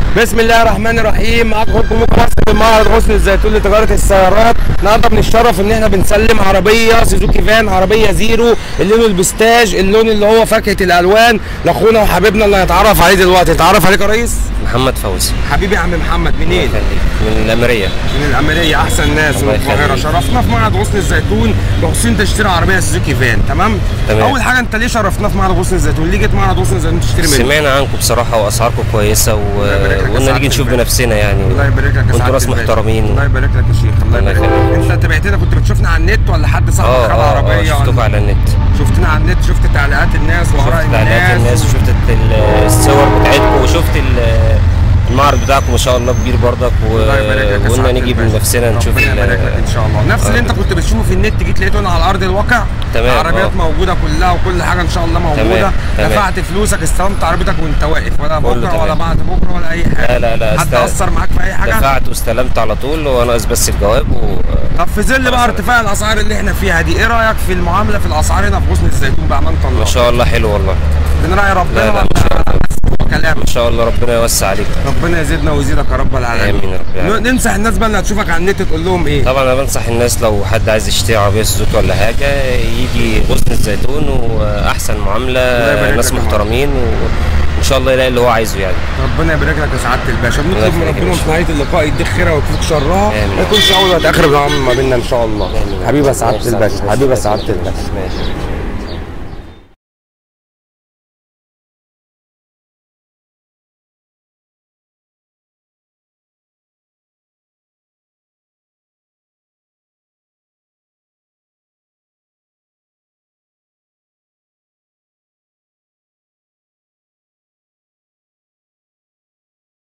بسم الله الرحمن الرحيم معاكم اخوكم مصر من معرض غصن الزيتون لتجاره السيارات النهارده بنتشرف ان احنا بنسلم عربيه سوزوكي فان عربيه زيرو اللون البستاج اللون اللي هو فاكهه الالوان لاخونا وحبيبنا اللي هنتعرف عليه دلوقتي اتعرف عليك يا ريس محمد فوزي حبيبي يا عم محمد منين من الأميرية من الاميريه احسن ناس من الله القاهره يخليك. شرفنا في معرض غصن الزيتون بخصوص انت تشتري عربيه سوزوكي فان تمام تمام. اول حاجه انت ليه شرفنا في معرض غصن الزيتون ليه جيت معرض غصن الزيتون تشتري منه سمعنا عنكم بصراحة وأسعاركم كويسة و... يبارك لك يا وقلنا سعادة نيجي نشوف الباشا. بنفسنا يعني الله يبارك لك يا وانتوا سعادة ناس الباشا. محترمين الله يبارك لك يا شيخ الله الله يبارك لك يخليك. انت تابعتنا كنت بتشوفنا على النت ولا حد اه صاحبك خد اه اه عربيه شفتكم ولا على النت شفتنا على النت شفت تعليقات الناس واراء شفت تعليقات الناس وشفت ال- الصور بتاعتكم وشفت ال- المعرض بتاعكم ما شاء الله كبير برضك و... الله يبارك لك يا وقلنا سعادة نيجي الباشا. بنفسنا نشوف ربنا ال- يبارك لك ان شاء الله نفس اللي آه. انت كنت بتشوفه في النت جيت لقيته هنا على ارض الواقع تمام، عربيات آه. موجوده كلها وكل حاجه ان شاء الله موجوده تمام، تمام. دفعت فلوسك استلمت عربيتك وانت واقف ولا كله بكره ولا تمام. بعد بكره ولا اي حاجه لا لا لا حد است- اثر معاك في اي حاجه دفعت واستلمت على طول وناقص بس الجواب و... طب في ظل بقى خلاص. ارتفاع الاسعار اللي احنا فيها دي ايه رايك في المعامله في الاسعار هنا في غصن الزيتون بامانه الله ما شاء الله حلو والله من راي ربنا لا، لا، ولا ما شاء الله. هو كلام ما شاء الله ربنا يوسع عليك ربنا يزيدنا ويزيدك يا رب العالمين آمين يا رب العالمين. ن- ننصح الناس بقى اللي هتشوفك على النت تقول لهم ايه طبعا انا بنصح الناس لو حد عايز يشتري عربيه سوزوكي ولا حاجه يجي غصن الزيتون واحسن الله يبارك معامله ناس لك يا محترمين وان شاء الله يلاقي اللي هو عايزه يعني ربنا يبارك لك يا سعاده الباشا الله بنطلب من يخليك يا ربنا باشا. في نهايه اللقاء يديك خيرها ويكفيك شرها آمين. ما يكونش اول ولا اخر ما بيننا ان شاء الله آمين. حبيبي يا سعاده ماشي، الباشا ماشي، حبيبي يا ماشي، سعاده ماشي. الباشا ماشي